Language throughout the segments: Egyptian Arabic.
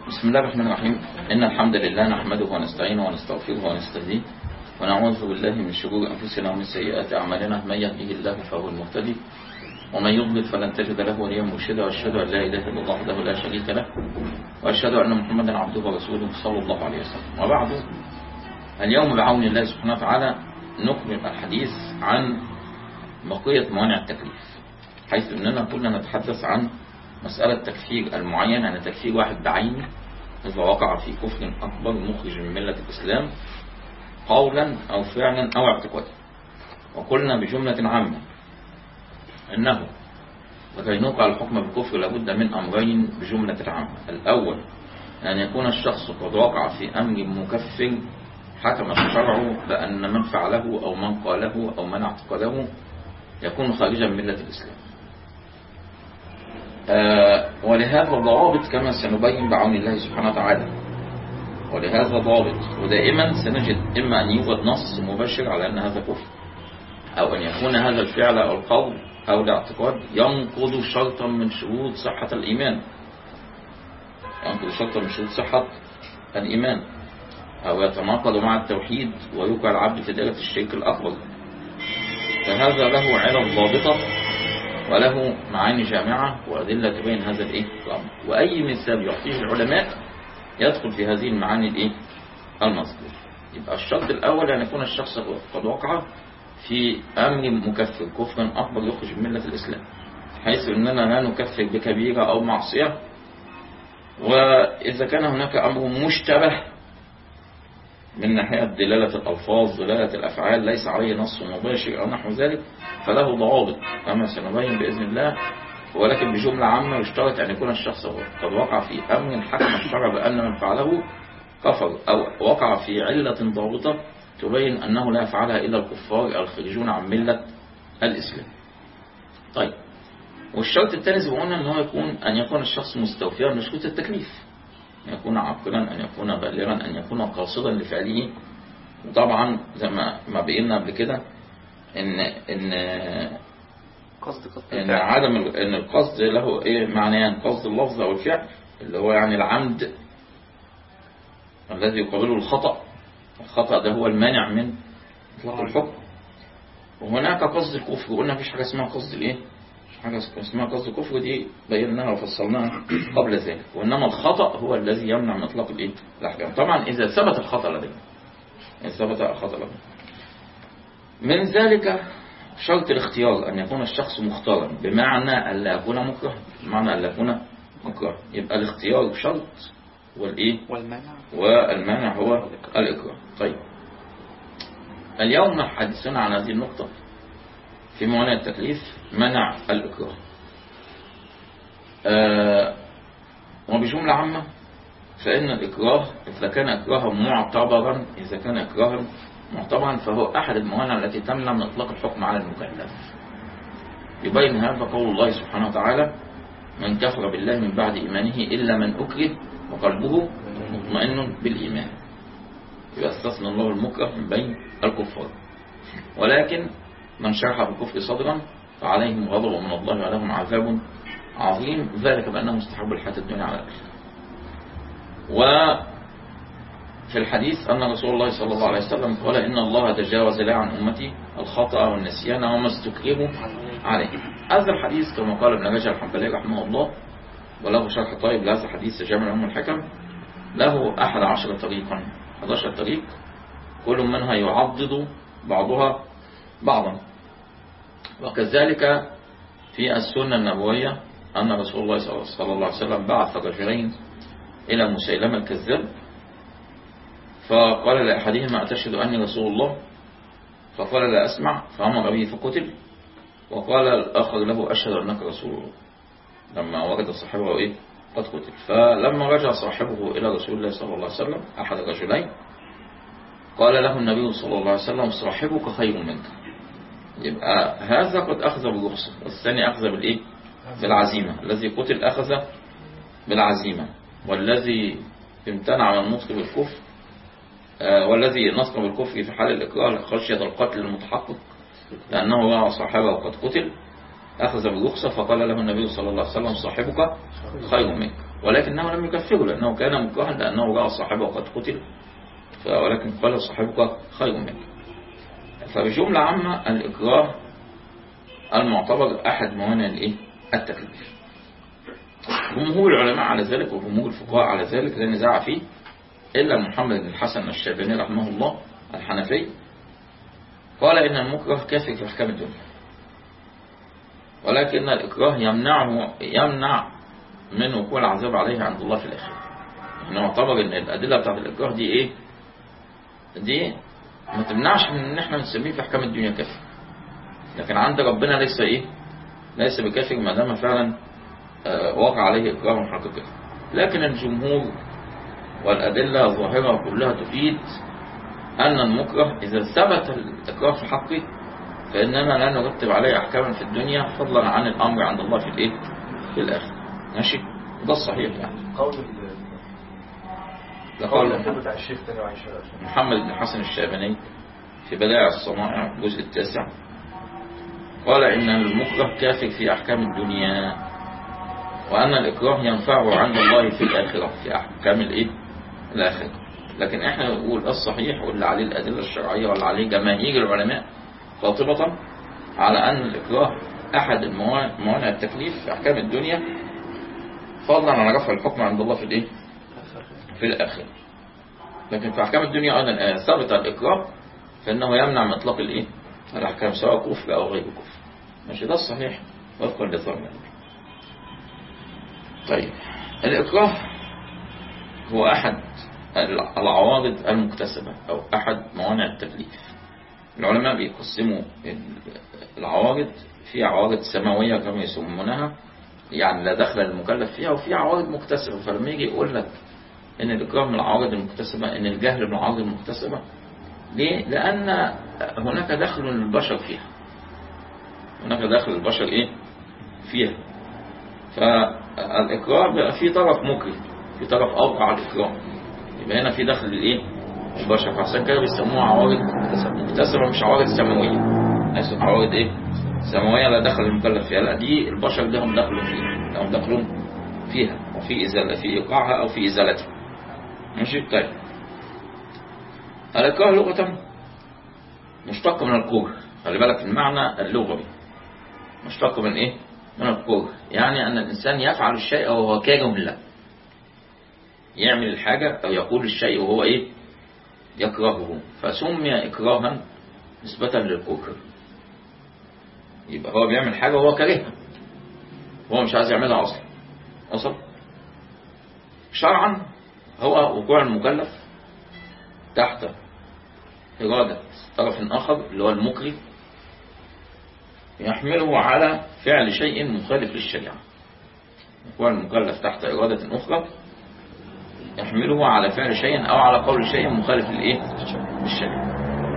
بسم الله الرحمن الرحيم إن الحمد لله نحمده ونستعينه ونستغفره ونستهديه ونعوذ بالله من شرور أنفسنا ومن سيئات أعمالنا من يهده الله فهو المهتدي ومن يضلل فلن تجد له وليا مرشدا وأشهد أن لا إله إلا الله وحده لا شريك له وأشهد أن محمدا عبده ورسوله صلى الله عليه وسلم وبعد اليوم بعون الله سبحانه وتعالى نكمل الحديث عن بقية موانع التكليف حيث أننا كنا نتحدث عن مسألة تكفير المعين يعني تكفير واحد بعينه إذا وقع في كفر أكبر مخرج من ملة الإسلام قولا أو فعلا أو اعتقادا وقلنا بجملة عامة أنه لكي نوقع الحكم بالكفر لابد من أمرين بجملة عامة الأول أن يكون الشخص قد وقع في أمر مكفر حكم الشرع بأن من فعله أو من قاله أو من اعتقده يكون خارجا من ملة الإسلام آه ولهذا ضوابط كما سنبين بعون الله سبحانه وتعالى ولهذا ضابط ودائما سنجد إما أن يوجد نص مباشر على أن هذا كفر أو أن يكون هذا الفعل أو القول أو الاعتقاد ينقض شرطا من شروط صحة الإيمان ينقض شرطا من شروط صحة الإيمان أو يتناقض مع التوحيد ويوقع العبد في دائرة الشرك الأكبر فهذا له علم ضابطة وله معاني جامعة وأدلة تبين هذا الإيه الأمر وأي مثال يعطيه العلماء يدخل في هذه المعاني الإيه المذكور يبقى الشرط الأول أن يكون الشخص قد وقع في أمر مكفر كفرا أكبر يخرج من ملة الإسلام حيث أننا لا نكفر بكبيرة أو معصية وإذا كان هناك أمر مشتبه من ناحية دلالة الألفاظ دلالة الأفعال ليس عليه نص مباشر أو نحو ذلك فله ضوابط كما سنبين بإذن الله ولكن بجملة عامة يشترط أن يكون الشخص قد وقع في أمر حكم الشرع بأن من فعله كفر أو وقع في علة ضابطة تبين أنه لا يفعلها إلا الكفار الخارجون عن ملة الإسلام طيب والشرط الثاني زي ما قلنا أنه يكون أن يكون الشخص مستوفيا من شروط التكليف أن يكون عاقلا أن يكون بالغا أن يكون قاصدا لفعله وطبعا زي ما ما بينا قبل كده إن إن قصد قصد إن عدم ال- إن القصد له إيه معنيان قصد اللفظ أو الفعل اللي هو يعني العمد الذي يقابله الخطأ الخطأ ده هو المانع من إطلاق الحكم وهناك قصد الكفر قلنا مفيش حاجة اسمها قصد الإيه مفيش حاجة اسمها قصد الكفر دي بيناها وفصلناها قبل ذلك وإنما الخطأ هو الذي يمنع من إطلاق الإيه الأحكام طبعا إذا ثبت الخطأ لدينا إذا ثبت الخطأ لدينا من ذلك شرط الاختيار أن يكون الشخص مختارا بمعنى أن لا يكون مكرها بمعنى أن لا يكون مكرها يبقى الاختيار شرط والإيه والمانع والمانع هو الإكراه طيب اليوم حدثنا عن هذه النقطة في موانع التكليف منع الإكراه آه وبجملة عامة فإن الإكراه إذا كان إكراها معتبرا إذا كان إكراها معتبرا فهو أحد الموانع التي تمنع من إطلاق الحكم على المكلف يبين هذا قول الله سبحانه وتعالى من كفر بالله من بعد إيمانه إلا من أكره وقلبه مطمئن بالإيمان يبقى استثنى الله المكره من بين الكفار ولكن من شرح بالكفر صدرا فعليهم غضب من الله ولهم عذاب عظيم ذلك بأنه مستحب الحياة الدنيا على الآخرة وفي الحديث أن رسول الله صلى الله عليه وسلم قال إن الله تجاوز لي عن أمتي الخطأ والنسيان وما استكرهوا عليه هذا الحديث كما قال ابن رجب الحنبلي رحمه الله وله شرح طيب لهذا حديث جامع أم الحكم له أحد عشر طريقا 11 طريق كل منها يعضد بعضها بعضا وكذلك في السنة النبوية أن رسول الله صلى الله عليه وسلم بعث رجلين إلى مسيلمة الكذاب فقال لأحدهما أتشهد أني رسول الله فقال لا أسمع فأمر به فقتل وقال الآخر له أشهد أنك رسول الله لما وجد صاحبه إيه قد قتل فلما رجع صاحبه إلى رسول الله صلى الله عليه وسلم أحد الرجلين قال له النبي صلى الله عليه وسلم صاحبك خير منك يبقى هذا قد أخذ بالرخصة والثاني أخذ بالإيه بالعزيمة الذي قتل أخذ بالعزيمة والذي امتنع من النطق بالكفر آه، والذي نطق بالكفر في حال الإكراه خشية القتل المتحقق لأنه رأى صاحبه قد قتل أخذ بالرخصة فقال له النبي صلى الله عليه وسلم صاحبك خير منك ولكنه لم يكفره لأنه كان مكرها لأنه رأى صاحبه قد قتل ف- ولكن قال صاحبك خير منك فبجملة عامة الإكراه المعتبر أحد موانع الإيه؟ التكليف جمهور العلماء على ذلك وجمهور الفقهاء على ذلك لا نزاع فيه إلا محمد بن الحسن الشيباني رحمه الله الحنفي قال إن المكره كافر في أحكام الدنيا ولكن الإكراه يمنعه يمنع من وقوع العذاب عليه عند الله في الآخرة يعني يعتبر إن الأدلة بتاعت الإكراه دي إيه دي ما تمنعش من إن إحنا نسميه في أحكام الدنيا كافر لكن عند ربنا ليس إيه ليس بكافر ما دام فعلا آه، وقع عليه إكراه حقيقي لكن الجمهور والأدلة الظاهرة كلها تفيد أن المكره إذا ثبت الإكراه في حقه فإننا لا نرتب عليه أحكاما في الدنيا فضلا عن الأمر عند الله في الإيه؟ في الآخر ماشي ده الصحيح يعني قول ال- ده قول قول الأخير بتاع الشيخ تاني وعيش محمد بن حسن الشيباني في بدائع الصنائع الجزء التاسع قال إن المكره كافر في أحكام الدنيا وأن الإكراه ينفعه عند الله في الآخرة في أحكام الإيه؟ الآخرة لكن إحنا نقول الصحيح واللي عليه الأدلة الشرعية واللي عليه جماهير العلماء قاطبة على أن الإكراه أحد الموا- موانع التكليف في أحكام الدنيا فضلا عن رفع الحكم عند الله في الإيه؟ في الآخرة لكن في أحكام الدنيا أيضا آه، ثبت الإكراه فإنه يمنع من إطلاق الإيه؟ الأحكام سواء كفر أو غير كفر ماشي ده الصحيح وفقا لظاهر الأمر. طيب الإكراه هو أحد العوارض المكتسبة أو أحد موانع التكليف العلماء بيقسموا العوارض في عوارض سماوية كما يسمونها يعني لا دخل للمكلف فيها وفي عوارض مكتسبة فلما يجي يقول لك ان الإكراه من العوارض المكتسبة ان الجهل من العوارض المكتسبة ليه؟ لأن هناك دخل للبشر فيها هناك دخل للبشر ايه فيها فالإكراه بقى في طرف مكره في طرف أوقع الإكراه يبقى هنا في دخل للإيه البشر فعشان كده بيسموها عوارض مكتسبة مكتسبة مش عوارض سماوية ليست عوارض ايه سماوية لا دخل المكلف فيها لا دي البشر لهم دخل فيها لهم دخل فيها وفي إزالة في إيقاعها أو في إزالتها ماشي طيب الإكراه لغة مشتق من الكره خلي بالك المعنى اللغوي مشتق من إيه؟ من الكره يعني أن الإنسان يفعل الشيء وهو كاره له يعمل الحاجة أو يقول الشيء وهو إيه؟ يكرهه فسمي إكراها نسبة للكره يبقى هو بيعمل حاجة وهو كارهها هو مش عايز يعملها أصلا وصل شرعا هو وقوع المكلف تحت إرادة طرف آخر اللي هو المكره يحمله على فعل شيء مخالف للشريعة وقوع المكلف تحت إرادة أخرى يحمله على فعل شيء أو على قول شيء مخالف للإيه؟ للشريعة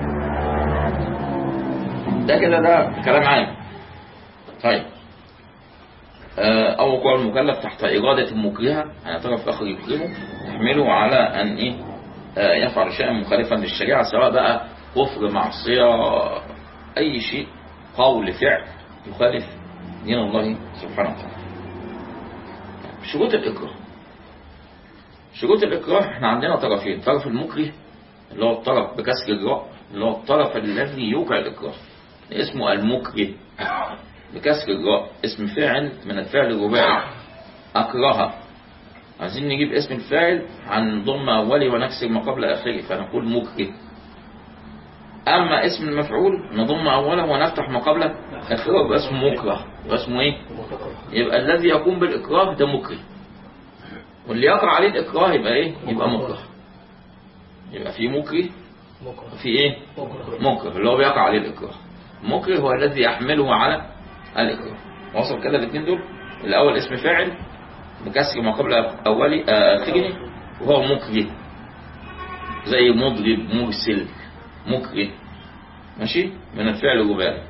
ده كده ده كلام عام طيب آه، أو وقوع المكلف تحت إرادة مكرهة يعني طرف آخر يكرهه يحمله على أن إيه آه، يفعل شيئا مخالفا للشريعة سواء بقى كفر معصية أي شيء قول فعل يخالف دين الله سبحانه وتعالى شروط الإكراه شروط الإكراه احنا عندنا طرفين طرف المكره اللي هو الطرف بكسر الراء اللي هو الطرف الذي يوقع الإكراه اسمه المكره بكسر الراء اسم فاعل من الفعل الرباعي أكره عايزين نجيب اسم الفاعل عن ضم أولي ونكسر ما قبل آخره فنقول مكره أما اسم المفعول نضم أوله ونفتح ما قبل آخره يبقى اسمه مكره يبقى اسمه إيه؟ يبقى الذي يقوم بالإكراه ده مكره واللي يقع عليه الإكراه يبقى إيه؟ يبقى مكره يبقى في مكره وفي إيه؟ مكره اللي هو بيقع عليه الإكراه مكره هو الذي يحمله على الإكراه وصل كده الاثنين دول الأول اسم فاعل بكسر ما قبل أولي آخره وهو مكره زي مضرب مرسل مكره ماشي من الفعل الرباعي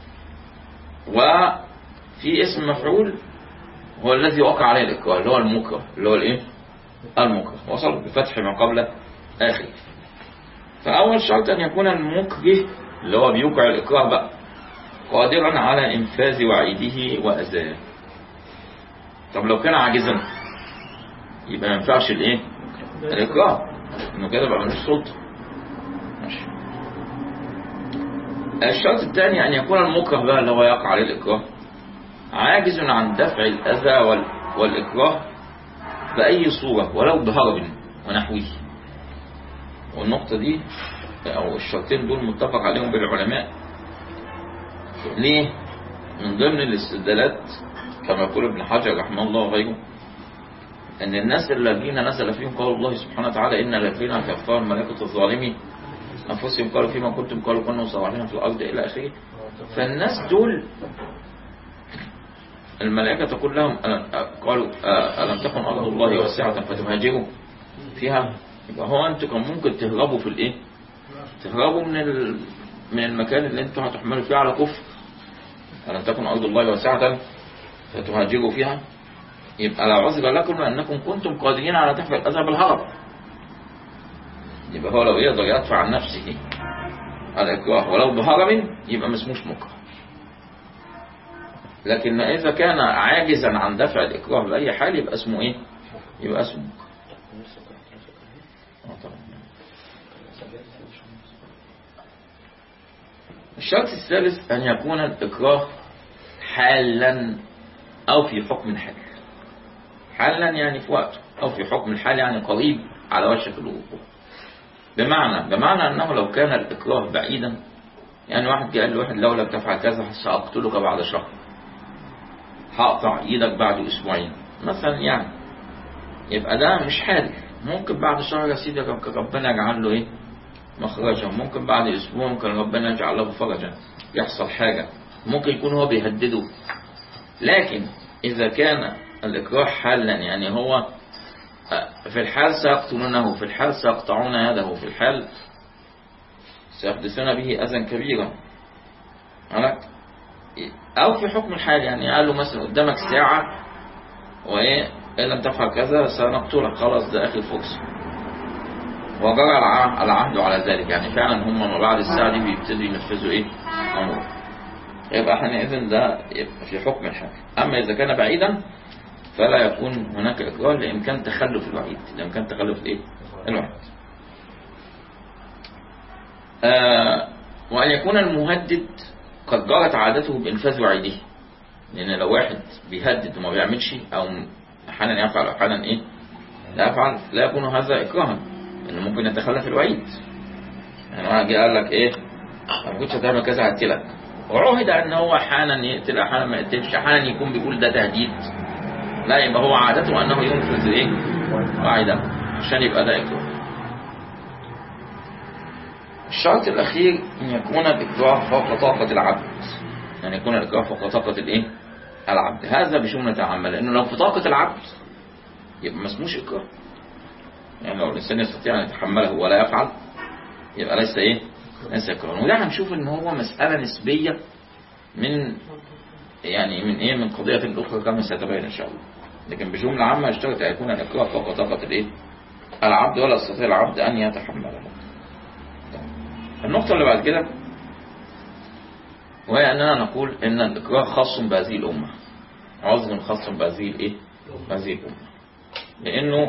وفي اسم مفعول هو الذي وقع عليه الإكراه اللي هو المكره اللي هو الإيه؟ المكره وصل بفتح ما قبل آخر فأول شرط أن يكون المكره اللي هو بيوقع الإكراه بقى قادرا على إنفاذ وعيده وأذاه طب لو كان عاجزا يبقى ما ينفعش الايه الاكراه انه كده بقى ملوش سلطه ماشي الشرط الثاني ان يكون المكره بقى اللي هو يقع عليه الاكراه عاجز عن دفع الاذى وال... والاكراه باي صوره ولو بهرب ونحوه والنقطه دي او الشرطين دول متفق عليهم بالعلماء ليه من ضمن الاستدلالات كما يقول ابن حجر رحمه الله وغيره ان الناس الذين نزل فيهم قول الله سبحانه وتعالى ان الذين كفروا ملائكه الظالمين انفسهم قالوا فيما كنتم قالوا كنا صالحين في الارض الى اخره فالناس دول الملائكة تقول لهم ألم- قالوا آه، ألم تكن أرض الله واسعة فتهاجروا فيها يبقى هو أنتوا كان ممكن تهربوا في الإيه؟ تهربوا من ال... من المكان اللي أنتوا هتحملوا فيه على كفر ألم تكن أرض الله واسعة فتهاجروا فيها يبقى لا عذر لكم لأنكم كنتم قادرين على دفع الأذى بالهرب يبقى هو لو يقدر يدفع عن نفسه الإكراه ولو بهرب يبقى ما اسموش مكره لكن إذا كان عاجزا عن دفع الإكراه بأي حال يبقى اسمه إيه؟ يبقى اسمه مكره آه طبعا. الشرط الثالث أن يكون الإكراه حالا أو في حكم الحال حالا يعني في وقته أو في حكم الحال يعني قريب على وشك الوقوع بمعنى بمعنى أنه لو كان الإكراه بعيدا يعني واحد جاء لواحد لو لم تفعل كذا سأقتلك بعد شهر هقطع ايدك بعد اسبوعين مثلا يعني يبقى ده مش حال ممكن بعد شهر يا سيدي ربنا يجعل له ايه مخرجا ممكن بعد اسبوع ممكن ربنا يجعل له فرجا يحصل حاجة ممكن يكون هو بيهدده لكن اذا كان الاكراه حالا يعني هو في الحال سيقتلونه في الحال سيقطعون يده في الحال سيحدثون به اذى كبيرا عرفت او في حكم الحال يعني قال له مثلا قدامك ساعة وايه ان لم تفعل كذا سنقتلك خلاص ده اخر فرصة وجرى الع- العهد على ذلك يعني فعلا هم ما بعد الساعة دي بيبتدوا ينفذوا ايه امره يبقى حينئذ ده يبقى في حكم الحال اما اذا كان بعيدا فلا يكون هناك اكراه لامكان تخلف الوعيد لامكان تخلف ايه الوعيد آه وأن يكون المهدد قد جرت عادته بإنفاذ وعيده لأن لو واحد بيهدد وما بيعملش أو أحيانا يفعل أحيانا إيه لا يفعل لا يكون هذا إكراها لأنه ممكن يتخلف الوعيد يعني واحد جه قال لك إيه ما كنتش هتعمل كذا هقتلك وعهد أن هو أحيانا يقتل أحيانا ما يقتلش أحيانا يكون بيقول ده تهديد لا يبقى هو عادته أنه ينفذ إيه وعيده عشان يبقى ده إكراه الشرط الأخير أن يكون الإكراه فوق طاقة العبد يعني يكون الإكراه فوق طاقة الإيه؟ العبد هذا بشملة عامة لأنه لو في طاقة العبد يبقى ما اسموش إكراه يعني لو الإنسان يستطيع أن يتحمله ولا يفعل يبقى ليس إيه؟ ليس إكراه وده هنشوف إن هو مسألة نسبية من يعني من إيه؟ من قضية أخرى كما سيتبين إن شاء الله لكن بجملة عامة اشترط أن يكون الإكراه فوق طاقة الإيه؟ العبد ولا يستطيع العبد أن يتحمله النقطة اللي بعد كده وهي أننا نقول أن الإكراه خاص بهذه الأمة عذر خاص بهذه الإيه؟ بهذه الأمة لأنه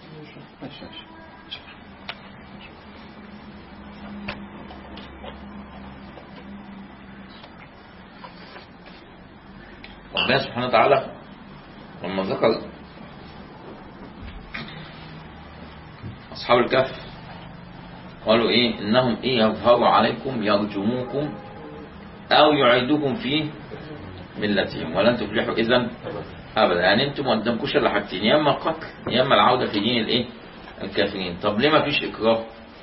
ربنا سبحانه وتعالى لما ذكر أصحاب الكهف قالوا إيه إنهم إيه يظهروا عليكم يرجموكم أو يعيدوكم في ملتهم ولن تفلحوا إذا أبدا يعني أنتم ما قدامكوش إلا حاجتين يا إما القتل يا إما العودة في دين الإيه الكافرين طب ليه ما فيش إكراه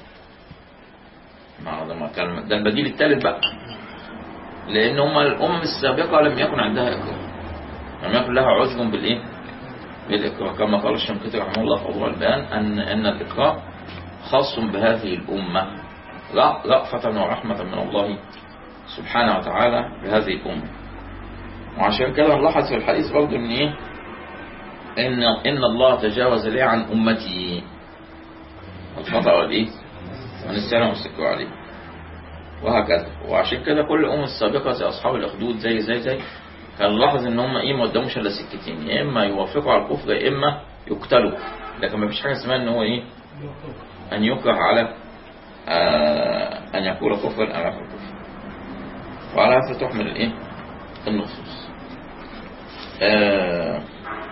ما ده ما كان ده البديل الثالث بقى لأن هم الأمم السابقة لم يكن عندها إكراه لم يكن لها عذر بالإيه بالإكراه كما قال الشنقيطي رحمه الله في أضواء البيان أن أن الإكراه خاص بهذه الأمة رأفة ورحمة من الله سبحانه وتعالى بهذه الأمة وعشان كده نلاحظ في الحديث برضه ان ايه ان ان الله تجاوز لي عن امتي والخطأ والايه والنسيان والسكر عليه وهكذا وعشان كده كل الامم السابقه زي اصحاب الاخدود زي زي زي كان نلاحظ ان هم ايه ما قداموش الا سكتين يا اما يوافقوا على الكفر يا اما يقتلوا لكن ما فيش حاجة اسمها ان هو ايه ان يكره على آه ان يقول كفرا او يفعل كفرا وعلى هذا تحمل الايه النصوص آه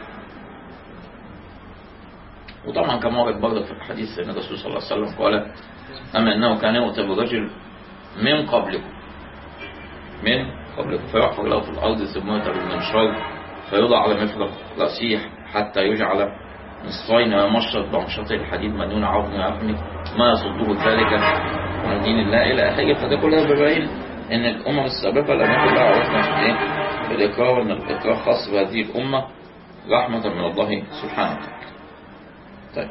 وطبعا كما ورد برضه في الحديث ان الرسول صلى الله عليه وسلم قال اما انه كان يؤتى برجل من قبلكم من قبلكم فيحفر له في الارض ثم يؤتى بالمنشار فيوضع على مفرق راسيه حتى يجعل نصفين ويمشط بمشط الحديد من دون عظم ويحمي ما يصده ذلك من دين الله الى اخره فده كله بيبين ان الامم السابقه لم يكن لها عرفنا في ايه بالاكراه وان الاكراه خاص بهذه الامه رحمه من الله سبحانه وتعالى طيب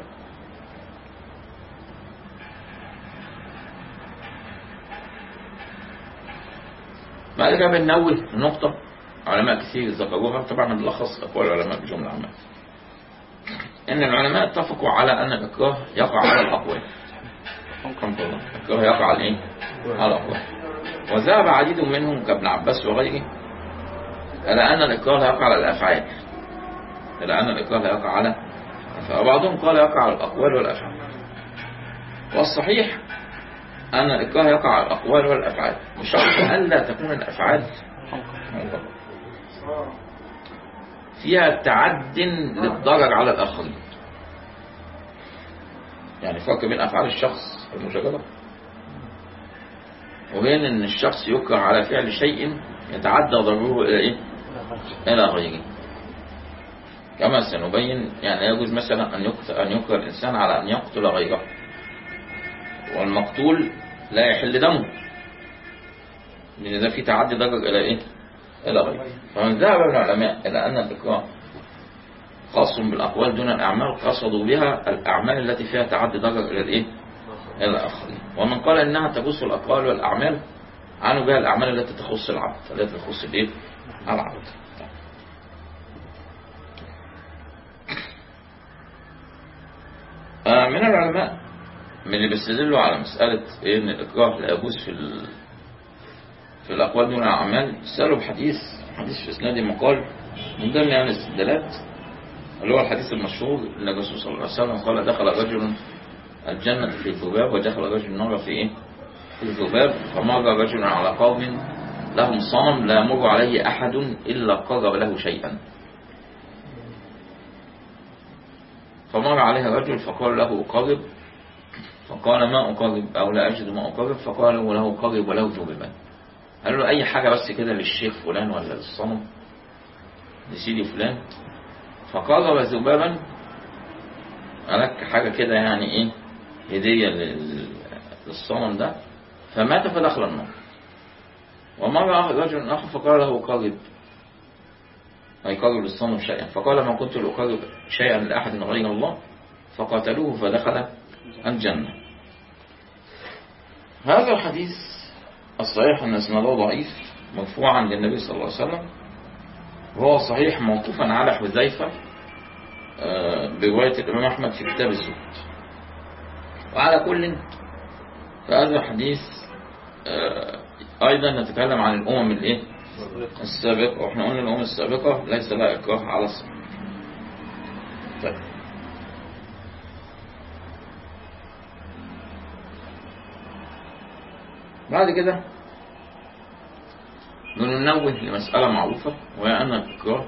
بعد كده بننوه نقطة علماء كثير ذكروها طبعا بنلخص أقوال العلماء بجملة عامة إن العلماء اتفقوا على أن الإكراه يقع على الأقوال رحمة الله الإكراه يقع على إيه؟ على الأقوال وذهب عديد منهم كابن عباس وغيره إلى أن الإكراه لا يقع على الأفعال إلى أن الإكراه لا يقع على فبعضهم قال يقع على الأقوال والأفعال والصحيح أن الإكراه يقع على الأقوال والأفعال بشرط ألا تكون الأفعال فيها تعد للضرر على الآخرين يعني فرق بين أفعال الشخص المجربة وبين أن الشخص يكره على فعل شيء يتعدى ضرره إلى إيه؟ إلى غيره كما سنبين يعني يجوز مثلا أن يقتل أن يكره الإنسان على أن يقتل غيره والمقتول لا يحل دمه لأن ده في تعدي ضرر إلى إيه؟ إلى غيره فمن ذهب العلماء إلى أن الإكراه خاص بالأقوال دون الأعمال قصدوا بها الأعمال التي فيها تعدي ضرر إلى الإيه؟ إلى الآخرين ومن قال إنها تخص الأقوال والأعمال عنوا بها الأعمال التي تخص العبد التي تخص الإيه؟ العبد آه من العلماء من اللي بيستدلوا على مسألة إيه إن الإكراه لا يجوز في ال... في الأقوال دون الأعمال سألوا بحديث حديث في إسناد مقال من ضمن يعني الاستدلالات اللي هو الحديث المشهور أن الرسول صلى الله عليه وسلم قال دخل رجل الجنة في ذباب ودخل رجل النار في إيه؟ في الذباب فمر رجل على قوم لهم صنم لا يمر عليه أحد إلا قرب له شيئا فمر عليه رجل فقال له أقرب فقال ما أقرب أو لا أجد ما أقرب فقال له قرب وله ذببان قال له أي حاجة بس كده للشيخ فلان ولا للصنم لسيدي فلان فقرب ذبابا قالك حاجة كده يعني إيه هدية لل- للصنم ده فمات فدخل النار ومر رجل آخر فقال له قرب أي قرب للصنم شيئا فقال ما كنت لأقرب شيئا لأحد غير الله فقاتلوه فدخل الجنة هذا الحديث الصحيح أن اسناده ضعيف مرفوعا للنبي صلى الله عليه وسلم وهو صحيح موقوفا على حذيفة آه، برواية الإمام أحمد في كتاب الزهد وعلى كل فهذا الحديث آه، أيضا نتكلم عن الأمم الإيه؟ السابقة وإحنا قلنا الأمم السابقة ليس لها إكراه على الصحيح طيب بعد كده بننوه لمسألة معروفة وهي أن الإكراه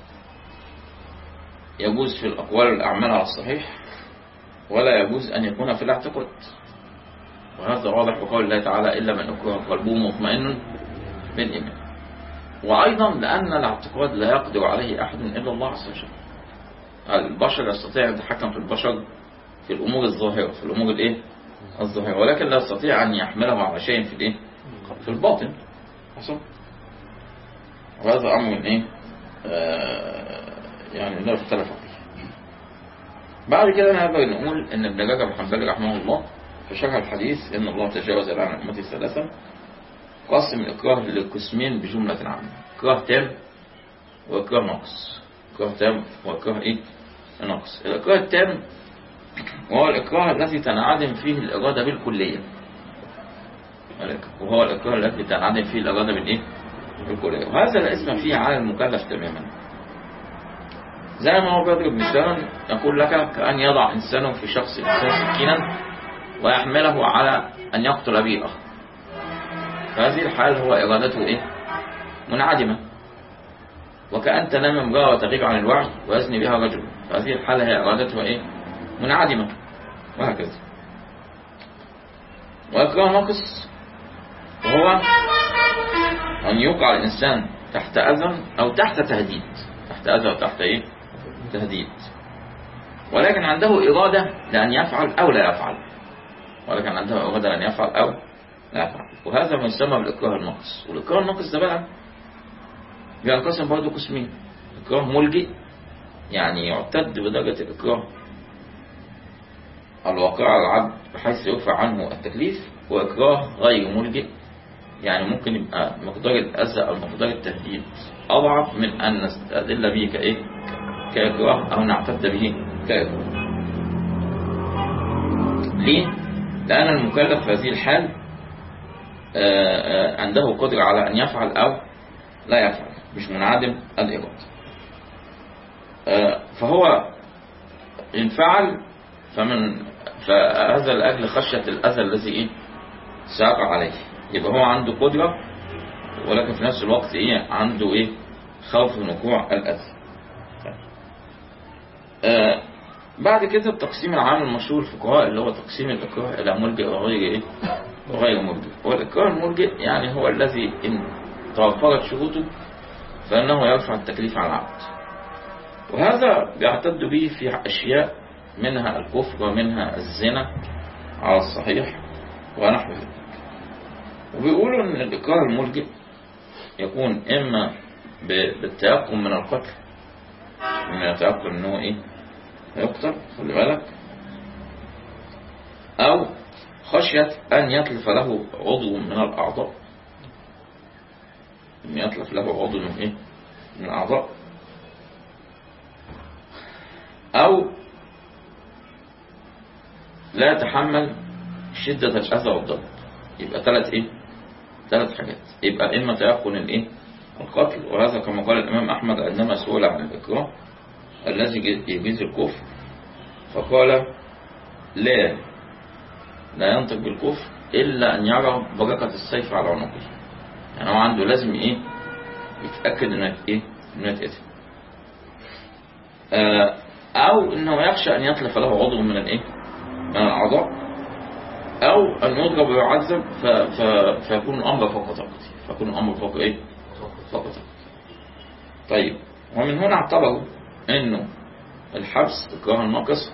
يجوز في الأقوال والأعمال على الصحيح ولا يجوز أن يكون في الاعتقاد وهذا واضح بقول الله تعالى إلا من أكره قلبه مطمئن بالإيمان وأيضا لأن الاعتقاد لا يقدر عليه أحد إلا الله عز وجل البشر يستطيع أن يتحكم في البشر في الأمور الظاهرة في الأمور الإيه؟ الظاهرة ولكن لا يستطيع أن يحمله على شيء في الإيه؟ في الباطن حصل وهذا أمر إيه؟ آه يعني لا اختلف فيه بعد كده نقدر نقول ان ابن رجب الحنبلي رحمه الله في شرح الحديث ان الله تجاوز عن امتي ثلاثا قسم الاكراه لقسمين بجملة عامة اكراه تام واكراه نقص اكراه تام واكراه ايه نقص الاكراه التام وهو الاكراه الذي تنعدم فيه الاراده بالكليه وهو الاكراه الذي تنعدم فيه الاراده بالايه بالكليه وهذا لا اسم فيه على المكلف تماما زي ما هو بيضرب مثالا يقول لك كأن يضع إنسان في شخص إنسان سكينا ويحمله على أن يقتل به الآخر فهذه الحال هو إرادته إيه؟ منعدمة وكأن تنام امرأة وتغيب عن الوعي ويزني بها رجل فهذه الحالة هي إرادتها إيه؟ منعدمة وهكذا وإكراه ناقص وهو أن يوقع الإنسان تحت أذى أو تحت تهديد تحت أذى أو تحت إيه؟ تهديد ولكن عنده إرادة لأن يفعل أو لا يفعل ولكن عنده إرادة لأن يفعل أو لا يفعل وهذا ما يسمى بالإكراه الناقص والإكراه الناقص ده بقى بينقسم برضه قسمين إكراه ملجئ يعني يعتد بدرجة الإكراه الواقع على العبد بحيث يرفع عنه التكليف وإكراه غير ملجئ يعني ممكن يبقى مقدار الأذى أو مقدار التهديد أضعف من أن نستدل به كإيه كإكراه أو نعتد به كإكراه ليه؟ لأن المكلف في هذه الحال آآ آآ عنده قدرة على أن يفعل أو لا يفعل مش منعدم الإرادة فهو إن فعل فمن فهذا لأجل خشية الأذى الذي إيه سيقع عليه يبقى هو عنده قدرة ولكن في نفس الوقت إيه عنده إيه خوف من وقوع الأذى آه بعد كده التقسيم العام المشهور الفقهاء اللي هو تقسيم الإكراه إلى ملجئ وغير إيه وغير ملجئ والإكراه الملجئ يعني هو الذي إن توفرت شروطه فإنه يرفع التكليف عن العبد وهذا بيعتد به في أشياء منها الكفر ومنها الزنا على الصحيح ونحو ذلك وبيقولوا ان الإكراه الملجئ يكون إما بالتيقن من القتل من يتيقن أنه إيه يقتل خلي بالك أو خشية أن يتلف له عضو من الأعضاء أن يتلف له عضو من إيه من الأعضاء أو لا يتحمل شدة الأذى والضرب يبقى ثلاث إيه ثلاث حاجات يبقى إما تيقن الإيه القتل وهذا كما قال الإمام أحمد عندما سئل عن الإكراه الذي يجيز الكفر فقال لا لا ينطق بالكفر إلا أن يرى بركة السيف على عنقه يعني هو عنده لازم إيه يتأكد إنه إيه إنه يتقتل آه أو إنه يخشى أن يتلف له عضو من الإيه من الأعضاء أو أن يضرب ويعذب ف... ف... فيكون الأمر فوق طاقته فيكون الأمر فوق إيه فوق طاقته طيب ومن هنا اعتبروا إنه الحبس إكراه الناقص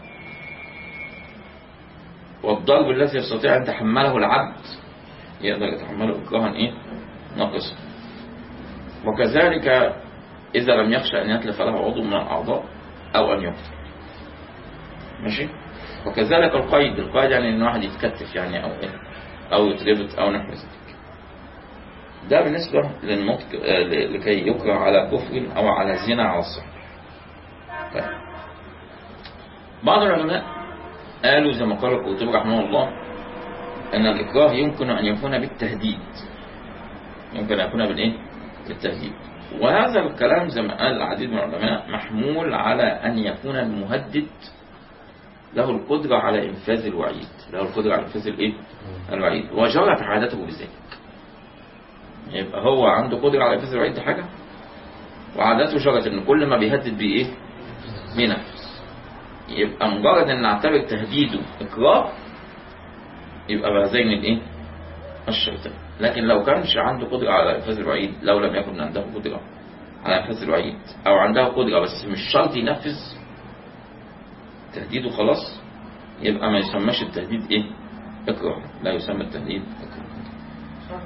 والضرب الذي يستطيع أن يتحمله العبد يقدر يتحمله إكراها إيه ناقصا وكذلك إذا لم يخشى أن يتلف له عضو من الأعضاء أو أن يقتل ماشي وكذلك القيد القيد يعني ان واحد يتكتف يعني او ايه او يتربط او نحو ذلك ده بالنسبة للنطق لكي يكره على كفر او على زنا على الصحيح طيب. بعض العلماء قالوا زي ما قال القرطبي رحمه الله ان الاكراه يمكن ان يكون بالتهديد يمكن ان يكون بالايه بالتهديد وهذا الكلام زي ما قال العديد من العلماء محمول على ان يكون المهدد له القدرة على إنفاذ الوعيد له القدرة على إنفاذ الإيه؟ الوعيد وجرت عادته بذلك يبقى هو عنده قدرة على إنفاذ الوعيد دي حاجة وعادته جرت إن كل ما بيهدد بإيه بينفذ يبقى مجرد إن نعتبر تهديده إكراه يبقى بهذين الإيه الشرطين لكن لو كانش عنده قدرة على إنفاذ الوعيد لو لم يكن عنده قدرة على إنفاذ الوعيد أو عنده قدرة بس مش شرط ينفذ تهديده خلاص يبقى ما يسمىش التهديد ايه اكراه لا يسمى التهديد اكراه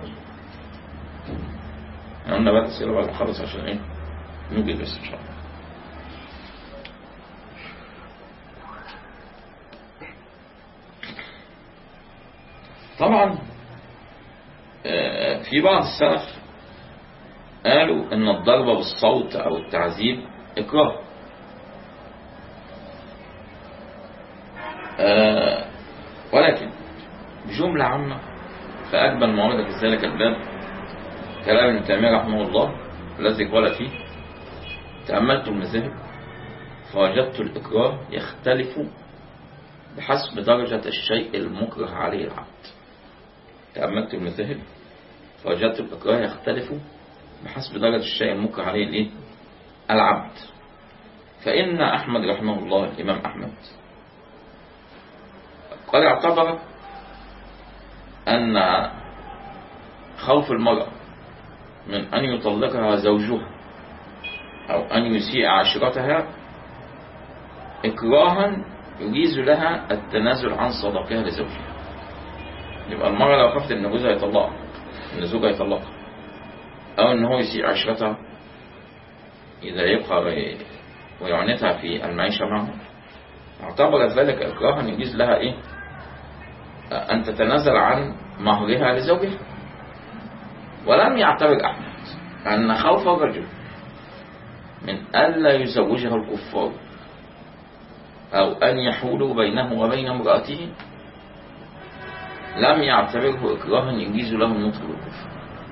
احنا قلنا بقى الاسئله بعد خلص عشان ايه نوجد بس ان شاء الله طبعا في بعض السلف قالوا ان الضرب بالصوت او التعذيب اكراه آه ولكن بجملة عامة فأجمل ما ورد في ذلك الباب كلام ابن تيمية رحمه الله الذي قال فيه تأملت المذاهب فوجدت الإكراه يختلف بحسب درجة الشيء المكره عليه العبد تأملت المذاهب فوجدت الإكراه يختلف بحسب درجة الشيء المكره عليه الإيه؟ العبد فإن أحمد رحمه الله الإمام أحمد قد اعتبر أن خوف المرأة من أن يطلقها زوجها أو أن يسيء عشرتها إكراها يجيز لها التنازل عن صداقها لزوجها يبقى المرأة لو خافت إن جوزها يطلقها إن زوجها يطلقها أو إن هو يسيء عشرتها إذا يبقى ويعنتها في المعيشة معه اعتبر ذلك إكراها يجيز لها إيه أن تتنازل عن مهرها لزوجها ولم يعتبر أحمد أن خوف الرجل من ألا يزوجها الكفار أو أن يحولوا بينه وبين امرأته لم يعتبره إكراها يجيز له النطق بالكفر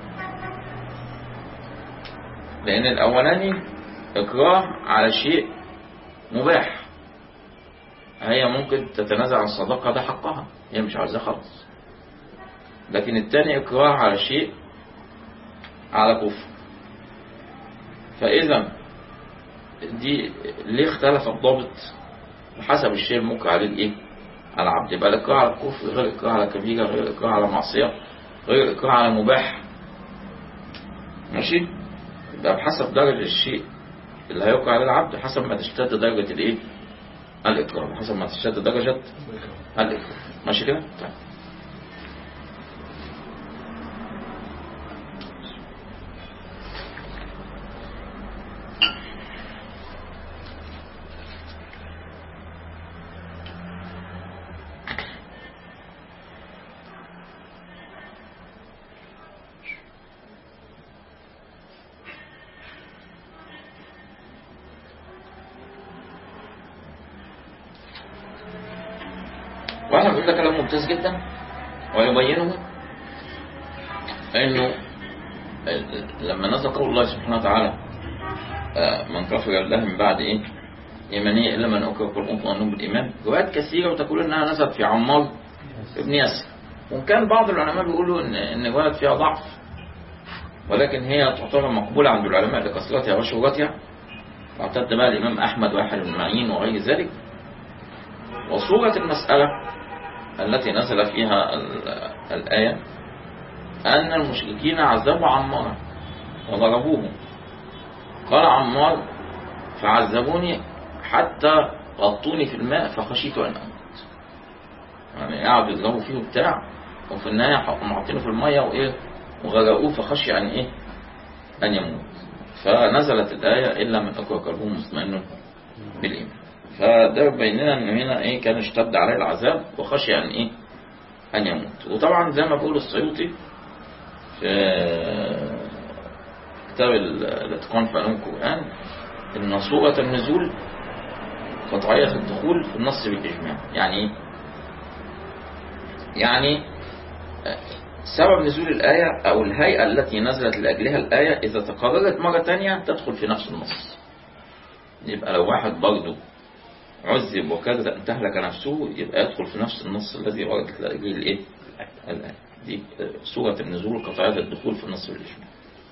لأن الأولاني إكراه على شيء مباح هي ممكن تتنازع عن الصداقة ده حقها هي مش عايزاه خالص لكن التاني إكراه على شيء على كفر فإذا دي ليه اختلف الضابط بحسب الشيء المكره عليه الايه على العبد يبقى الإكراه على الكفر غير الإكراه على كبيرة غير الإكراه على معصية غير الإكراه على مباح ماشي يبقى بحسب درجة الشيء اللي هيوقع عليه العبد حسب ما تشتد درجة الايه الإكراه حسب ما تشتد درجة الإكراه ماشي كده طيب واحنا بنقول ده كلام ممتاز جدا ويبينه انه لما نزل قول الله سبحانه وتعالى آه، من كفر بالله من بعد ايه ايمانيه الا من اكره القلوب وانهم بالايمان روايات كثيره وتقول انها نزلت في عمار ابن ياسر وان كان بعض العلماء بيقولوا ان ان الروايه فيها ضعف ولكن هي تعتبر مقبوله عند العلماء لكثرتها وشهرتها واعتد بها الامام احمد واحد بن معين وغير ذلك وصورة المسألة التي نزل فيها ال- الآية أن المشركين عذبوا عمار وضربوه قال عمار فعذبوني حتى غطوني في الماء فخشيت أن أموت يعني قعدوا يضربوا فيه بتاع وفي النهاية حطوا معطينه في المية وإيه وغرقوه فخشي أن إيه أن يموت فنزلت الآية إلا من أكره قلبه مطمئن بالإيمان فده بين لنا ان هنا ايه كان اشتد عليه العذاب وخشي ان ايه ان يموت وطبعا زي ما بيقول السيوطي في كتاب ال- الاتقان في علوم القران ان صورة النزول قطعية الدخول في النص بالاجماع يعني ايه؟ يعني آه، سبب نزول الآية أو الهيئة التي نزلت لأجلها الآية إذا تكررت مرة تانية تدخل في نفس النص يبقى لو واحد برضه عذب وكذا انتهلك نفسه يبقى يدخل في نفس النص الذي وردت لأجله الايه؟ الآية دي سورة النزول قطعية الدخول في النص بالإجماع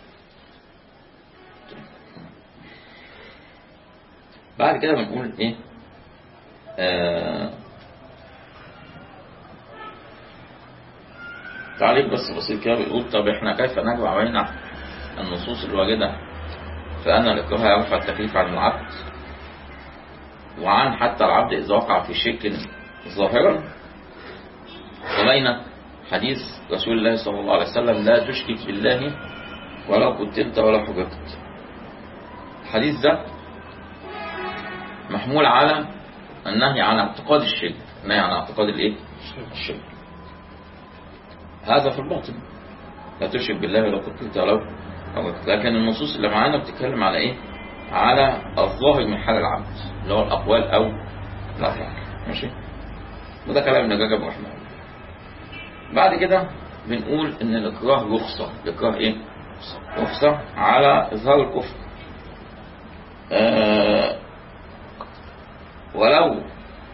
بعد كده بنقول ايه آه تعليق بس بسيط كده بيقول طب احنا كيف نجمع بين النصوص الواردة فأن الإكراه يرفع التكليف عن العبد وعن حتى العبد إذا وقع في شرك ظاهرا وبين حديث رسول الله صلى الله عليه وسلم لا تشرك بالله ولا قتلت ولا حجبت الحديث ده محمول على النهي عن اعتقاد الشرك النهي عن اعتقاد الايه الشرك هذا في الباطن لا تشرك بالله ولا قتلت ولا حجبت لكن النصوص اللي معانا بتتكلم على ايه على الظاهر من حال العبد اللي هو الأقوال أو الأفعال ماشي وده كلام ابن رجب رحمه الله بعد كده بنقول إن الإكراه رخصة الإكراه إيه؟ رخصة على إظهار الكفر آه ولو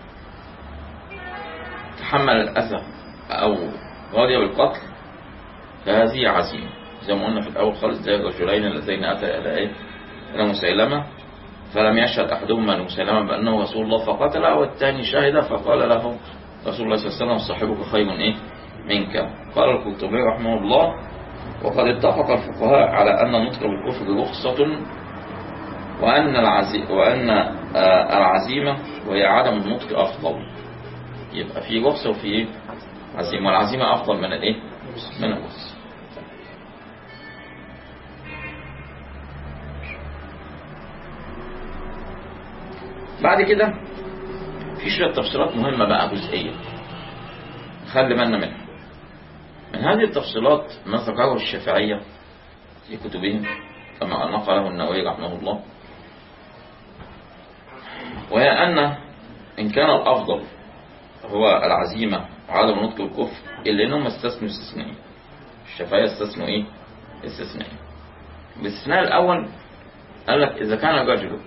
تحمل الأذى أو رضي بالقتل فهذه عزيمة زي ما قلنا في الأول خالص زي الرجلين اللذين أتى إلى إيه؟ إلى مسيلمة فلم يشهد أحدهما لمسيلمة بأنه رسول الله فقتله والثاني شهد فقال له رسول الله صلى الله عليه وسلم صاحبك خير إيه منك قال القرطبي رحمه الله وقد اتفق الفقهاء على أن نطق بالكفر رخصة وأن العزي وأن آه، العزيمة وهي عدم النطق أفضل يبقى في رخصة وفي إيه؟ عزيمة والعزيمة أفضل من الإيه؟ من الرخصة بعد كده في شوية تفصيلات مهمة بقى جزئية خلي بالنا منها من هذه التفصيلات ما ذكره الشافعية في كتبهم كما نقله النووي رحمه الله وهي أن إن كان الأفضل هو العزيمة وعدم نطق الكفر إلا أنهم استثنوا استثنائي الشافعية استثنوا إيه؟ استثنائي الاستثناء الأول قال لك إذا كان الرجل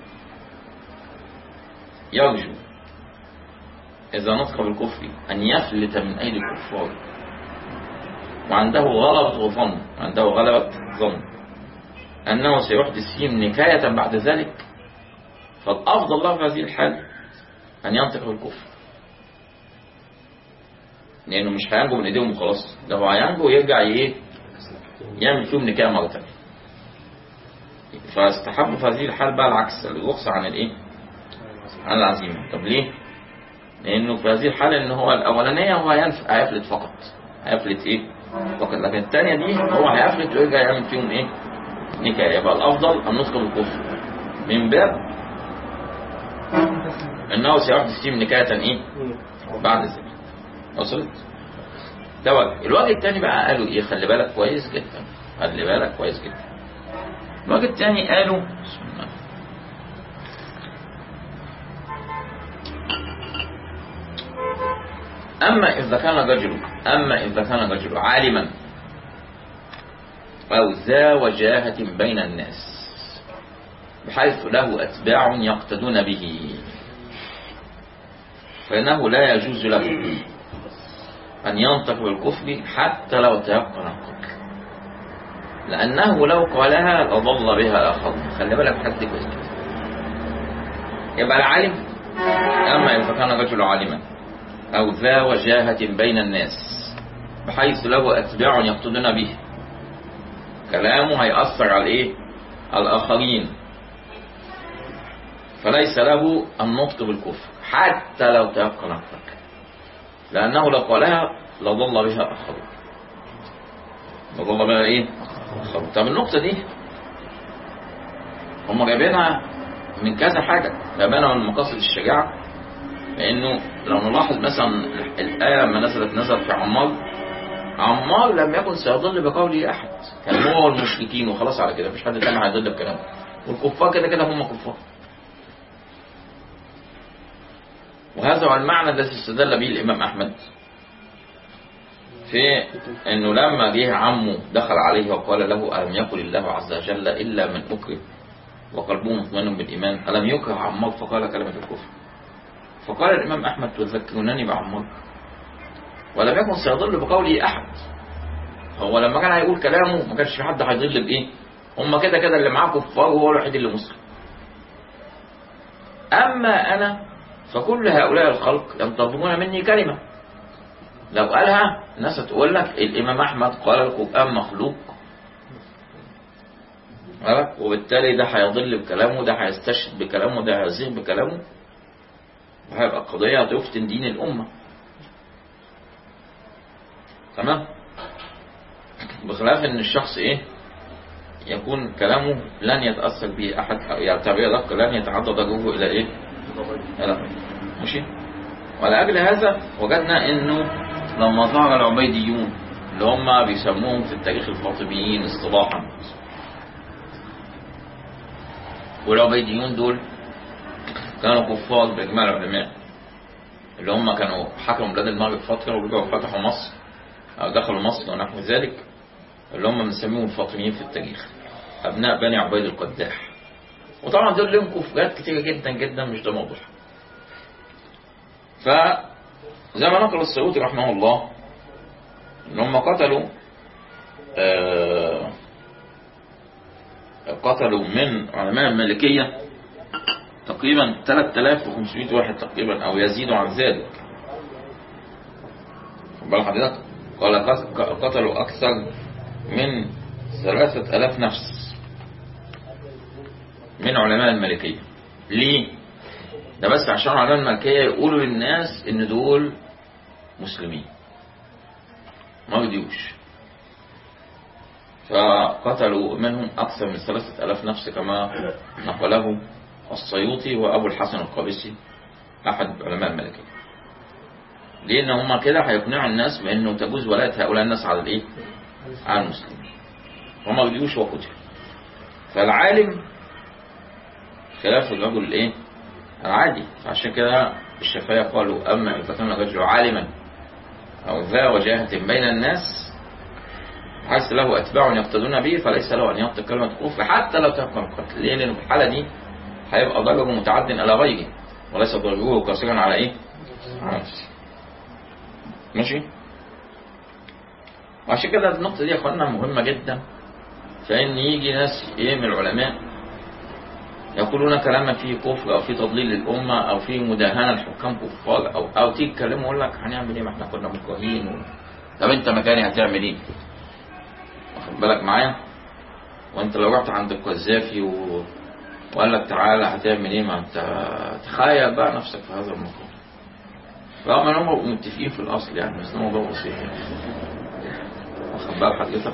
يرجو إذا نطق بالكفر أن يفلت من أيدي الكفار وعنده غلبة ظن عنده غلبة ظن أنه سيحدث فيهم نكاية بعد ذلك فالأفضل له في هذه الحال أن ينطق بالكفر لأنه مش هينجو من إيديهم وخلاص ده هو هينجو ويرجع إيه يعمل فيهم نكاية مرة تانية فاستحبوا في هذه الحال بقى العكس الرخصة عن الإيه عن العزيمة طب ليه لأنه في هذه الحالة إن هو الأولانية هو هينف- هيفلت فقط هيفلت إيه فقط لكن الثانية دي هو هيفلت ويرجع يعمل فيهم إيه نكاية يبقى الأفضل النطق بالكفر من باب انه سيحدث فيهم نكاية ايه بعد ذلك وصلت ده وجه الوجه الثاني بقى قالوا ايه خلي بالك كويس جدا خلي بالك كويس جدا الوجه الثاني قالوا بسم الله أما إذا كان الرجل أما إذا كان الرجل عالما أو ذا وجاهة بين الناس بحيث له أتباع يقتدون به فإنه لا يجوز له أن ينطق بالكفر حتى لو تيقن القتل لأنه لو قالها لضل بها آخر خلي بالك حد كويس كده يبقى العالم أما إذا كان الرجل عالما أو ذا وجاهة بين الناس بحيث له أتباع يقتدون به كلامه هيأثر على إيه؟ على الآخرين فليس له النطق بالكفر حتى لو تيقن الفكر لأنه لو قالها لضل بها آخرون لضل بها إيه؟ آخرون طب النقطة دي هم جايبينها من كذا حاجة جايبينها من مقاصد الشجاعة لأنه لو نلاحظ مثلا الآية لما نزلت نزلت في عمار عمار لم يكن سيضل بقوله أحد كان هو والمشركين وخلاص على كده مفيش حد تاني هيضل بكلامه والكفار كده كده هم كفار وهذا هو المعنى الذي استدل به الإمام أحمد في أنه لما جه عمه دخل عليه وقال له ألم يقل الله عز وجل إلا من أكره وقلبه مطمئن بالإيمان ألم يكره عمار فقال كلمة الكفر فقال الإمام أحمد تذكرونني بعمار ولم يكن سيضل بقوله أحد هو لما كان هيقول كلامه ما كانش في حد هيضل بإيه هم كده كده اللي معاه كفار وهو الوحيد اللي مسلم أما أنا فكل هؤلاء الخلق ينتظرون مني كلمة لو قالها الناس هتقول لك الإمام أحمد قال القرآن مخلوق عرفت؟ وبالتالي ده هيضل بكلامه ده هيستشهد بكلامه ده هيزيغ بكلامه وهيبقى قضية هتفتن دين الأمة تمام بخلاف ان الشخص ايه يكون كلامه لن يتأثر به أحد يعني تعبير دق لن يتعدى ضجره إلى إيه؟ إلى غيره. ماشي؟ ولأجل هذا وجدنا إنه لما ظهر العبيديون اللي هم بيسموهم في التاريخ الفاطميين اصطلاحا والعبيديون دول كانوا كفار بإجماع العلماء اللي هم كانوا حكموا بلاد المغرب فترة ورجعوا فتحوا مصر أو دخلوا مصر ونحو ذلك اللي هم بنسميهم الفاطميين في التاريخ أبناء بني عبيد القداح وطبعا دول لهم كفرات كتيرة جدا جدا مش ده موضوع فزي ما نقل السيوطي رحمه الله ان هم قتلوا آه، قتلوا من علماء المالكية تقريبا 3500 واحد تقريبا او يزيد عن ذلك خد بال حضرتك قال قت- قتلوا اكثر من 3000 نفس من علماء المالكية ليه ده بس عشان علماء المالكية يقولوا للناس ان دول مسلمين ما رضيوش فقتلوا منهم أكثر من ثلاثة ألاف نفس كما نقله السيوطي وأبو الحسن القابسي أحد علماء الملكية لأن هما كده هيقنعوا الناس بأنه تجوز ولاية هؤلاء الناس على الإيه؟ على المسلمين وما رضيوش وقتل فالعالم خلاف الرجل الإيه؟ العادي فعشان كده الشافعية قالوا أما إذا كان الرجل عالما أو ذا وجاهة بين الناس حيث له أتباع يقتدون به فليس له أن ينطق كلمة كفر حتى لو تحكم القتل ليه؟ لأن في الحالة دي هيبقى ضرره متعد على غيره وليس ضرره قاصرا على إيه؟ على نفسه ماشي؟ وعشان كده النقطة دي يا أخوانا مهمة جدا فإن يجي ناس إيه من العلماء يقولون كلاما فيه كفر أو فيه تضليل للأمة أو فيه مداهنة لحكام كفار أو أو تيجي تكلموا يقول لك هنعمل إيه ما إحنا كنا مكرهين و... طب أنت مكاني هتعمل إيه؟ واخد بالك معايا؟ وأنت لو رحت عند القذافي و... وقال لك تعالى هتعمل إيه ما أنت تخيل بقى نفسك في هذا الموقف رغم إن هم متفقين في الأصل يعني بس ده موضوع بسيط يعني واخد بال حضرتك؟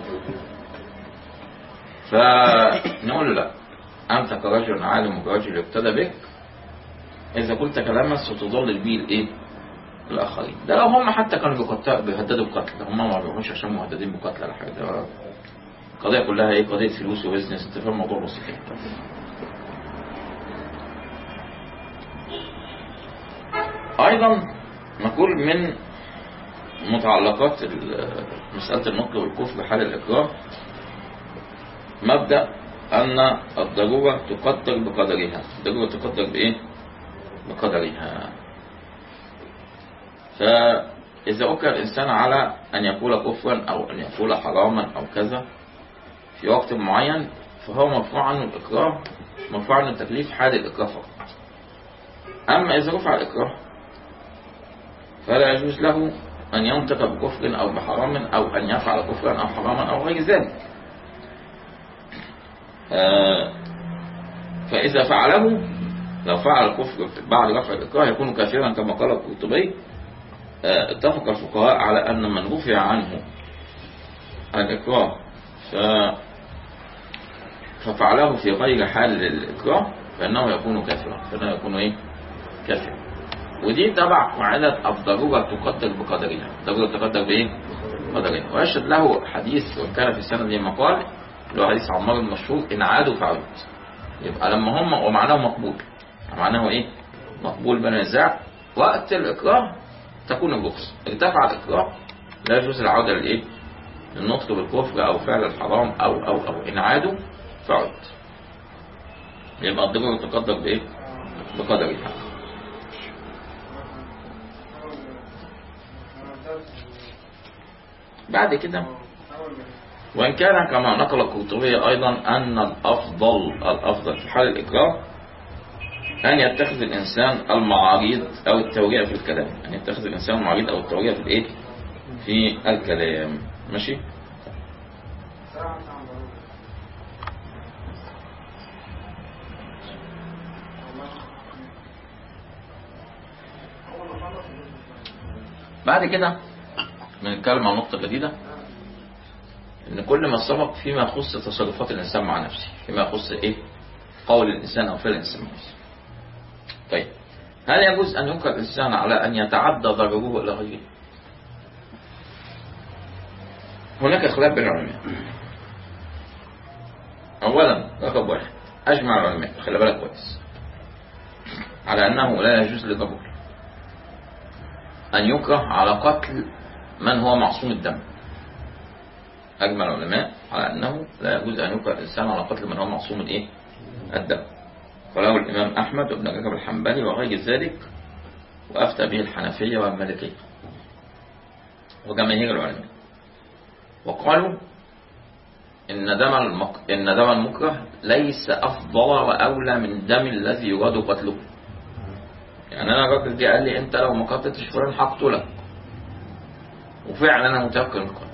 فنقول له لا أنت كرجل عالم وكرجل يقتدى بك إذا قلت كلاما ستضلل به الإيه؟ الآخرين ده لو هم حتى كانوا بيقت- بيهددوا بقتل هم ما بيروحوش عشان مهددين بقتل ولا حاجة ده القضية كلها إيه قضية فلوس وبزنس أنت فاهم الموضوع بسيط يعني. أيضا نقول من متعلقات ال- مسألة النطق والكفر حال الإكراه مبدأ أن الضرورة تقدر بقدرها الضرورة تقدر بإيه؟ بقدرها فإذا أكره الإنسان على أن يقول كفرا أو أن يقول حراما أو كذا في وقت معين فهو مرفوع عنه الإكراه مرفوع عنه التكليف حال الإكراه فقط أما إذا رفع الإكراه فلا يجوز له أن ينطق بكفر أو بحرام أو أن يفعل كفرا أو حراما أو غير ذلك آه، فإذا فعله لو فعل الكفر بعد رفع الإكراه يكون كافرا كما قال القرطبي آه، اتفق الفقهاء على أن من رفع عنه الإكراه ف ففعله في غير حال الإكراه فإنه يكون كافرا فإنه يكون إيه؟ كافرا ودي تبع قاعدة الضرورة تقدر بقدرها الضرورة تقدر بإيه؟ قدرها ويشهد له حديث وإن كان في السند مقال اللي هو حديث عمار المشهور إن عادوا فعلوا يبقى لما هم ومعناه مقبول معناه إيه؟ مقبول بلا نزاع وقت الإكراه تكون الرخصة ارتفع الإكراه لا يجوز العودة للإيه؟ النطق بالكفر أو فعل الحرام أو أو أو إن عادوا فعد يبقى الضرورة تقدر بإيه؟ بقدرها بعد كده وإن كان كما نقل القرطبي أيضا أن الأفضل الأفضل في حال الإكراه أن يتخذ الإنسان المعاريض أو التورية في الكلام أن يتخذ الإنسان المعاريض أو التورية في الإيه؟ في الكلام ماشي؟ بعد كده بنتكلم عن نقطة جديدة ان كل ما سبق فيما يخص تصرفات الانسان مع نفسه فيما يخص ايه قول الانسان او فعل الانسان مع نفسه طيب هل يجوز ان ينكر الانسان على ان يتعدى ضرره الى غيره هناك خلاف بين العلماء اولا رقم واحد اجمع العلماء خلي بالك كويس على انه لا يجوز للرجل ان يكره على قتل من هو معصوم الدم أجمع العلماء على أنه لا يجوز أن يكره الإنسان على قتل من هو معصوم الإيه؟ الدم قاله الإمام أحمد وابن رجب الحنبلي وغير ذلك وأفتى به الحنفية والمالكية وجماهير العلماء وقالوا إن دم المك... إن دم المكره ليس أفضل وأولى من دم الذي يراد قتله يعني أنا الراجل جه قال لي أنت لو ما قتلتش فلان هقتلك وفعلا أنا متيقن القتل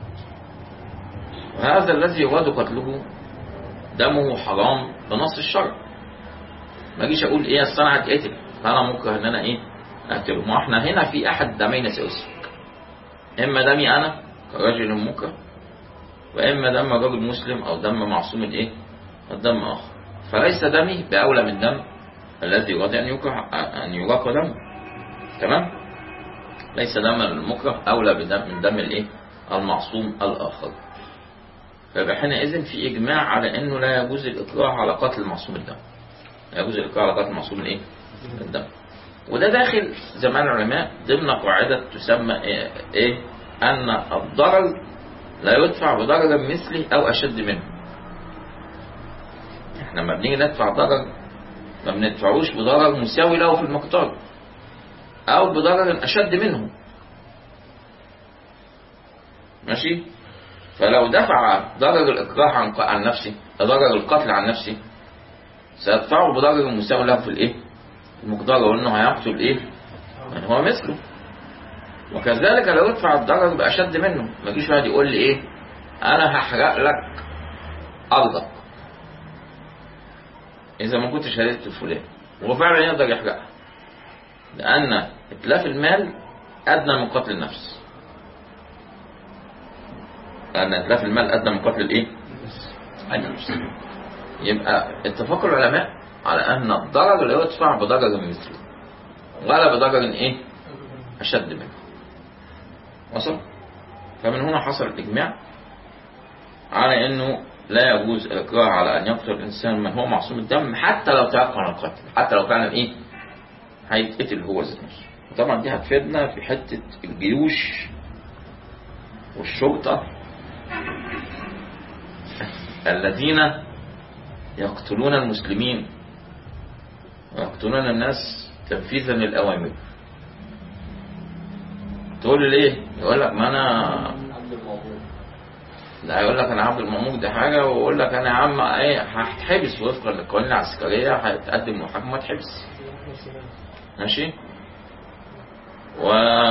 وهذا الذي يراد قتله دمه حرام بنص الشرع ما اجيش اقول ايه اصل انا هتقتل فانا مكره ان انا ايه اقتله ما احنا هنا في احد دمين سيسفك اما دمي انا كرجل مكره واما دم رجل مسلم او دم معصوم الايه الدم اخر فليس دمي باولى من دم الذي يراد ان يكره ان يراق دمه تمام ليس دم المكره اولى بدم من دم الايه المعصوم الاخر فيبقى حينئذ في اجماع على انه لا يجوز الاكراه على قتل معصوم الدم لا يجوز الاكراه على قتل معصوم الايه الدم وده داخل زمان العلماء ضمن قاعدة تسمى إيه, إيه؟ أن الضرر لا يدفع بضرر مثله أو أشد منه احنا لما بنيجي ندفع ضرر ما بندفعوش بضرر مساوي له في المقدار أو بضرر أشد منه ماشي فلو دفع ضرر الإكراه عن عن نفسه ضرر القتل عن نفسه سيدفعه بضرر مساوي له في الإيه؟ المقدار وانه هيقتل ايه من هو مثله وكذلك لو يدفع الضرر بأشد منه ما يجيش واحد يقول لي ايه انا هحرق لك ارضك اذا ما كنتش هديت فلان وهو فعلا يقدر يحرقها لان اتلاف المال ادنى من قتل النفس لان اتلاف المال ادنى من قتل الايه النفس يبقى اتفاق العلماء على أن الضرر لا يدفع بضرر مثله ولا بضرر إيه أشد منه وصل فمن هنا حصل الإجماع على أنه لا يجوز الإكراه على أن يقتل الإنسان من هو معصوم الدم حتى لو تيقن القتل حتى لو فعلا إيه هيتقتل هو ذات نفسه طبعا دي هتفيدنا في حتة الجيوش والشرطة الذين يقتلون المسلمين ويقتلون الناس تنفيذا للأوامر تقول لي ليه يقول لك ما أنا لا يقول لك أنا عبد المأمور ده حاجة ويقول لك أنا يا عم إيه هتحبس وفقا للقوانين العسكرية هتقدم محاكمة تحبس ماشي و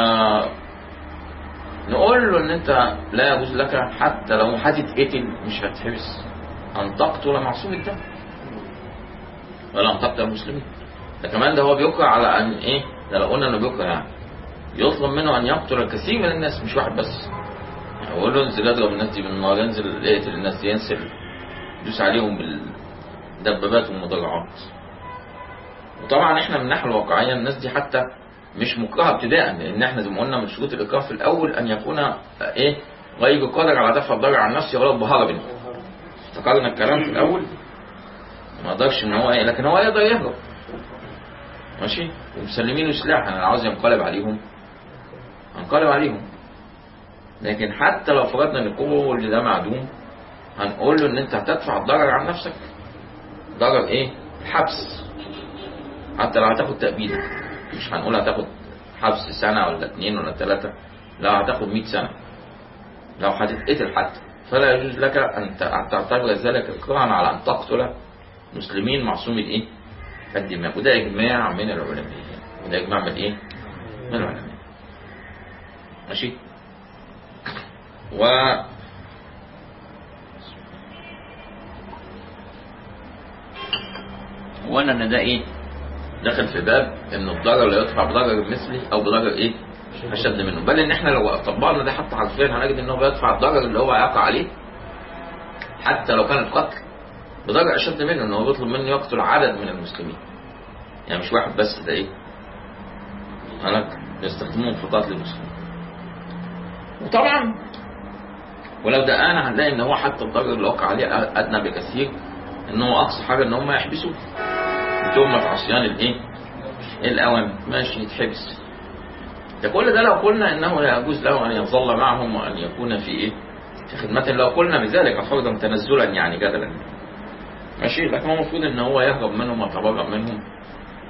نقول له ان انت لا يجوز لك حتى لو هتتقتل مش هتحبس ان تقتل معصوم الدم ولا ان تقتل المسلمين ده كمان ده هو بيكره على ان ايه ده لو قلنا انه بيكره يعني يطلب منه ان يقتل الكثير من الناس مش واحد بس يعني يقول له انزل اضرب الناس دي بالنار انزل اقتل الناس دي انزل دوس عليهم بالدبابات والمدرعات وطبعا احنا من الناحيه الواقعيه الناس دي حتى مش مكرهه ابتداء لان احنا زي ما قلنا من شروط الاكراه في الاول ان يكون ايه غير قادر على دفع الضرر عن نفسه ولو بهرب افتكرنا الكلام في الاول ما قدرش ان هو ايه لكن هو يقدر يهرب ماشي ومسلمين سلاح انا عاوز ينقلب عليهم هنقلب عليهم لكن حتى لو فرضنا ان كل ده معدوم هنقول له ان انت هتدفع الضرر عن نفسك ضرر ايه حبس حتى لو هتاخد تأبيد مش هنقول هتاخد حبس سنة ولا اتنين ولا تلاتة لا هتاخد مئة سنة لو هتتقتل حتى فلا يجوز لك أن تعتبر ذلك إكراها على أن تقتل مسلمين معصوم الإيه؟ الدماء وده إجماع من العلماء وده إجماع من إيه؟ من العلماء ماشي و وأنا إن ده إيه؟ داخل في باب إن الضرر لا يدفع بضرر مثلي أو بضرر إيه؟ أشد منه بل إن إحنا لو طبقنا ده حتى حرفيا هنجد إن هو بيدفع الضرر اللي هو هيقع عليه حتى لو كان القتل بضرر أشد منه إن هو بيطلب منه يقتل عدد من المسلمين يعني مش واحد بس ده إيه؟ هناك بيستخدموهم في قتل المسلمين وطبعا ولو دقانا هنلاقي ان هو حتى الضرر اللي وقع عليه ادنى بكثير ان هو اقصى حاجه ان هم يحبسوه بتهمه عصيان الايه؟ الاوامر ماشي يتحبس ده كل ده لو قلنا انه لا يجوز له ان يظل معهم وان يكون في ايه؟ في خدمة لو قلنا بذلك فرضا تنزلا يعني جدلا ماشي لكن هو المفروض ان هو يهرب منهم ويتبرأ منهم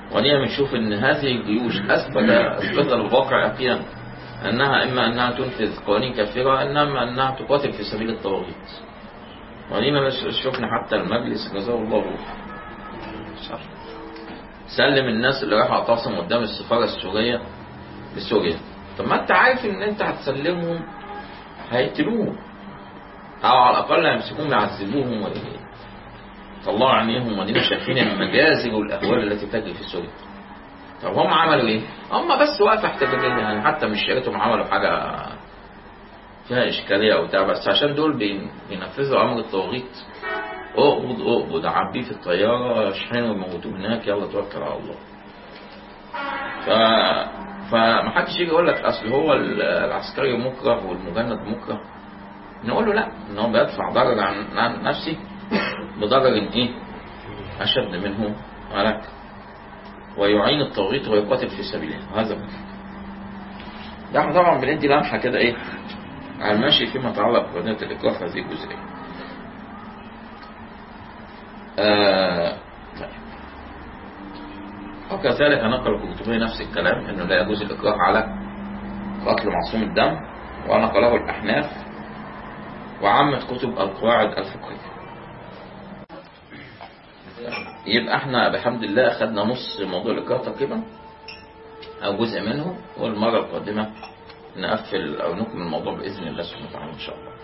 ودينا بنشوف ان هذه الجيوش اثبت اثبت الواقع يقينا انها اما انها تنفذ قوانين كافره انما انها تقاتل في سبيل الطواغيت ودينا شفنا حتى المجلس جزاه الله خير سلم الناس اللي راحوا اعتصموا قدام السفاره السوريه لسوريا طب ما انت عارف ان انت هتسلمهم هيقتلوهم او على الاقل هيمسكوهم يعذبوهم ويطلعوا عينيهم ودينا شايفين المجازر والاهوال التي تجري في سوريا طب هم عملوا ايه؟ هم بس وقفوا احتجاجين يعني حتى مش شريتهم عملوا حاجه فيها اشكاليه او بتاع بس عشان دول بين- بينفذوا امر الطواغيت اقبض اقبض عبيه في الطياره اشحنه ويموتوه هناك يلا توكل على الله. ف فما حدش يجي يقول لك اصل هو ال- العسكري مكره والمجند مكره نقول له لا ان هو بيدفع ضرر عن, عن نفسه بضرر ايه اشد منه ولك ويعين الطاغيت ويقاتل في سبيله هذا هو. ده احنا طبعا بندي لمحه كده ايه على الماشي فيما يتعلق بقضيه الاكراه في هذه الجزئيه. آه طيب. وكذلك نقل القرطبي نفس الكلام انه لا يجوز الاكراه على قتل معصوم الدم ونقله الاحناف وعامة كتب القواعد الفقهية. يبقى احنا بحمد الله اخذنا نص موضوع الاكراه تقريبا او جزء منه والمره القادمه نقفل او نكمل الموضوع باذن الله سبحانه وتعالى ان شاء الله